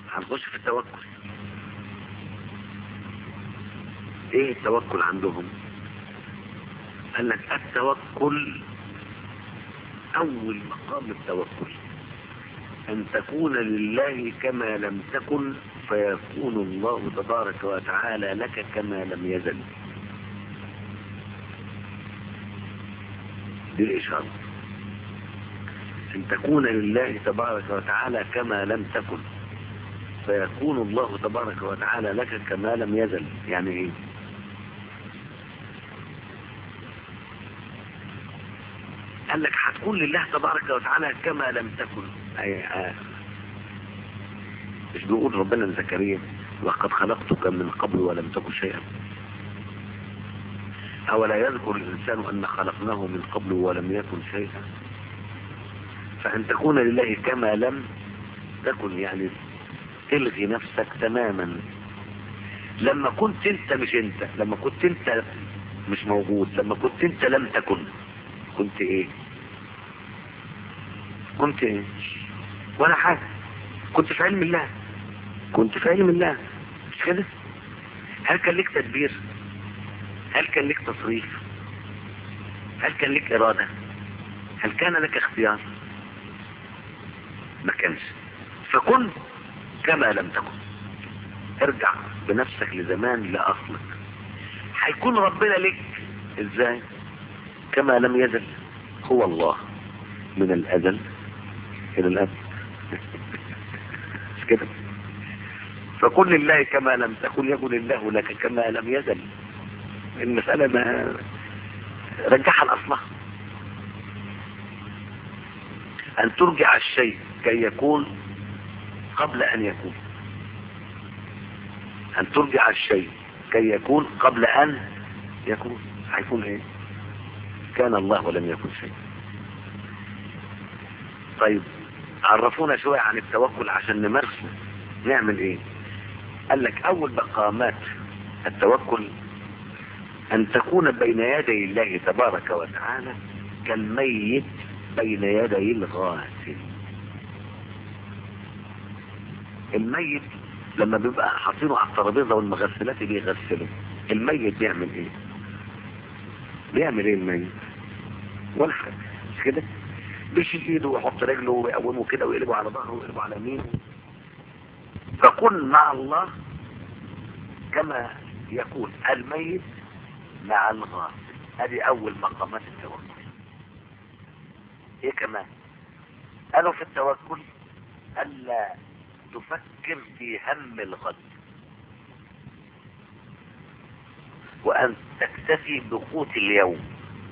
هنخش في التوكل ايه التوكل عندهم قال لك التوكل اول مقام التوكل ان تكون لله كما لم تكن فيكون الله تبارك وتعالى لك كما لم يزل دي الاشاره ان تكون لله تبارك وتعالى كما لم تكن فيكون الله تبارك وتعالى لك كما لم يزل يعني ايه قال لك هتكون لله تبارك وتعالى كما لم تكن أي آه. مش بيقول ربنا لزكريا وقد خلقتك من قبل ولم تكن شيئا أولا يذكر الإنسان أن خلقناه من قبل ولم يكن شيئا فأن تكون لله كما لم تكن يعني تلغي نفسك تماما لما كنت انت مش انت لما كنت انت مش موجود لما كنت انت لم تكن كنت ايه كنت ايه ولا حاجة كنت في علم الله كنت في علم الله مش كده هل كان لك تدبير هل كان لك تصريف هل كان لك ارادة هل كان لك اختيار ما كانش فكن كما لم تكن ارجع بنفسك لزمان لاصلك هيكون ربنا لك ازاي كما لم يزل هو الله من الازل الى الابد مش كده فكن لله كما لم تكن يكن الله لك كما لم يزل المسألة ما رجعها لأصلها أن ترجع الشيء كي يكون قبل أن يكون أن ترجع الشيء كي يكون قبل أن يكون هيكون إيه كان الله ولم يكن شيء طيب عرفونا شوية عن التوكل عشان نمارسه نعمل ايه قال لك اول مقامات التوكل ان تكون بين يدي الله تبارك وتعالى كالميت بين يدي الغاسل الميت لما بيبقى حاطينه على الترابيزه والمغسلات بيغسله الميت بيعمل ايه بيعمل ايه الميت ولا حاجه مش كده بيشيل ايده ويحط رجله ويقومه كده ويقلبه على ظهره ويقلبه على يمينه فكن مع الله كما يكون الميت مع الغاسل هذه اول مقامات التوكل ايه كمان قالوا في التوكل الا تفكر في هم الغد وان تكتفي بقوت اليوم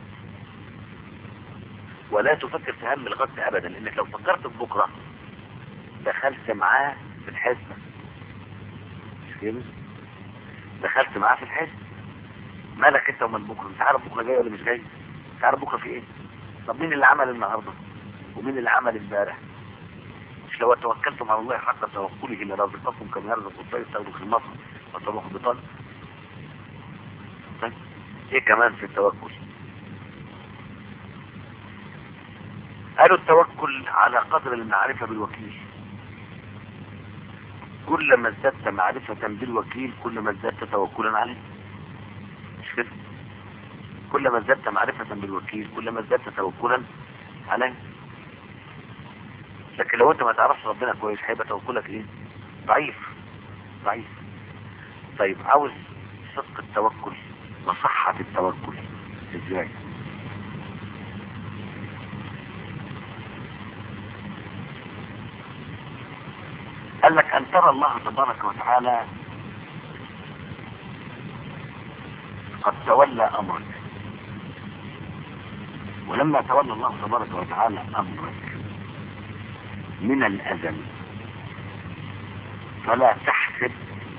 ولا تفكر في هم الغد ابدا لانك لو فكرت في بكره دخلت معاه في الحزمه مش كده دخلت معاه في الحزب مالك انت ومن بكره انت عارف بكره جاي ولا مش جاي انت عارف بكره في ايه طب مين اللي عمل النهارده ومين اللي عمل امبارح مش لو توكلتم على الله حق توكله لرزقكم كما يرزق الطير تغدو في المصر وتروح بطن طيب ايه كمان في التوكل قالوا التوكل على قدر المعرفة بالوكيل كلما ازددت معرفة بالوكيل كلما ازددت توكلا عليه مش كده كلما ازددت معرفة بالوكيل كلما ازددت توكلا عليه لكن لو انت ما تعرفش ربنا كويس هيبقى توكلك ايه ضعيف ضعيف طيب عاوز صدق التوكل وصحة التوكل ازاي قال لك ان ترى الله تبارك وتعالى قد تولى امرك ولما تولى الله تبارك وتعالى امرك من الازل فلا تحسب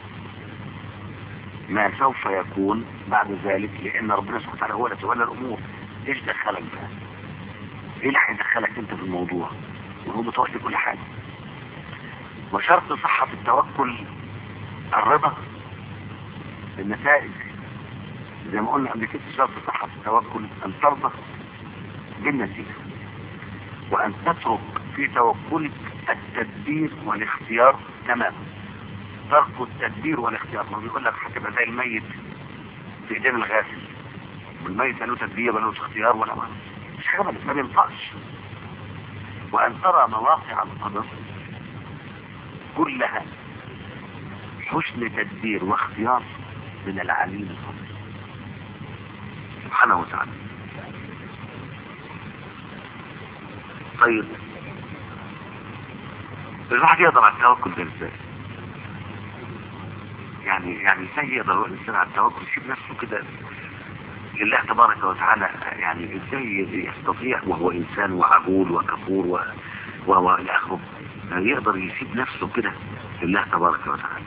ما سوف يكون بعد ذلك لان ربنا سبحانه وتعالى هو اللي تولى الامور ايش دخلك بقى ايه اللي هيدخلك انت في الموضوع وهو متولي كل حاجه وشرط صحة التوكل الرضا بالنتائج زي ما قلنا قبل كده شرط صحة التوكل أن ترضى بالنتيجة وأن تترك في توكلك التدبير والاختيار تماما ترك التدبير والاختيار ما بيقول لك هتبقى زي الميت في ايدين الغاسل والميت لا له تدبير ولا له اختيار ولا ما مش حاجه ما- ما بينفعش وان ترى مواقع القدر كلها حسن تدبير واختيار من العليم القدير سبحانه وتعالى طيب الواحد يقدر على التوكل ده ازاي يعني يعني ازاي يقدر الانسان على التوكل يسيب نفسه كده لله تبارك وتعالى يعني ازاي يستطيع وهو انسان وعجول وكفور و و الى اخره يعني يقدر يسيب نفسه كده لله تبارك وتعالى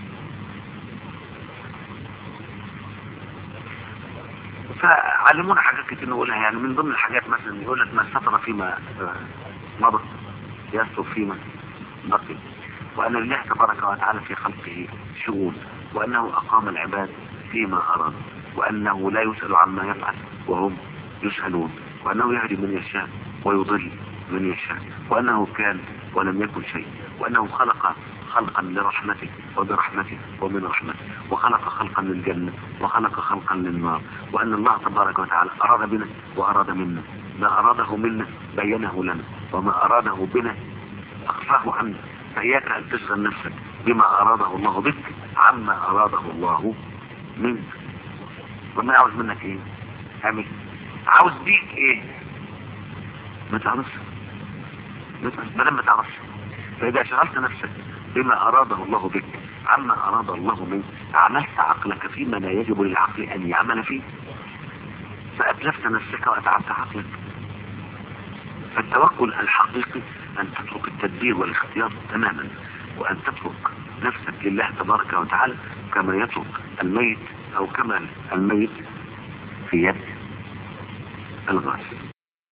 فعلمونا حاجات كتير نقولها يعني من ضمن الحاجات مثلا يقول لك ما ستر فيما آه، مضى يستر فيما بقي وأن الله تبارك وتعالى في خلقه شؤون وأنه أقام العباد فيما أراد وأنه لا يسأل عما يفعل وهم يسألون وأنه يهدي من يشاء ويضل من يشاء وأنه كان ولم يكن شيء وأنه خلق خلقا لرحمته وبرحمته ومن رحمته وخلق خلقا للجنة وخلق خلقا للنار وأن الله تبارك وتعالى أراد بنا وأراد منا ما أراده منا بينه لنا وما أراده بنا أخفاه عنا فإياك أن تشغل نفسك بما أراده الله بك عما أراده الله منك وما عاوز منك إيه اعمل عاوز بيك إيه ما تعرفش ما تعرفش ما لما تعرفش فإذا شغلت نفسك بما أراده الله بك عما أراد الله منك عملت عقلك فيما لا يجب للعقل أن يعمل فيه فأتلفت نفسك وأتعبت عقلك فالتوكل الحقيقي أن تترك التدبير والاختيار تماما وأن تترك نفسك لله تبارك وتعالى كما يترك الميت أو كما الميت في يد الغاسل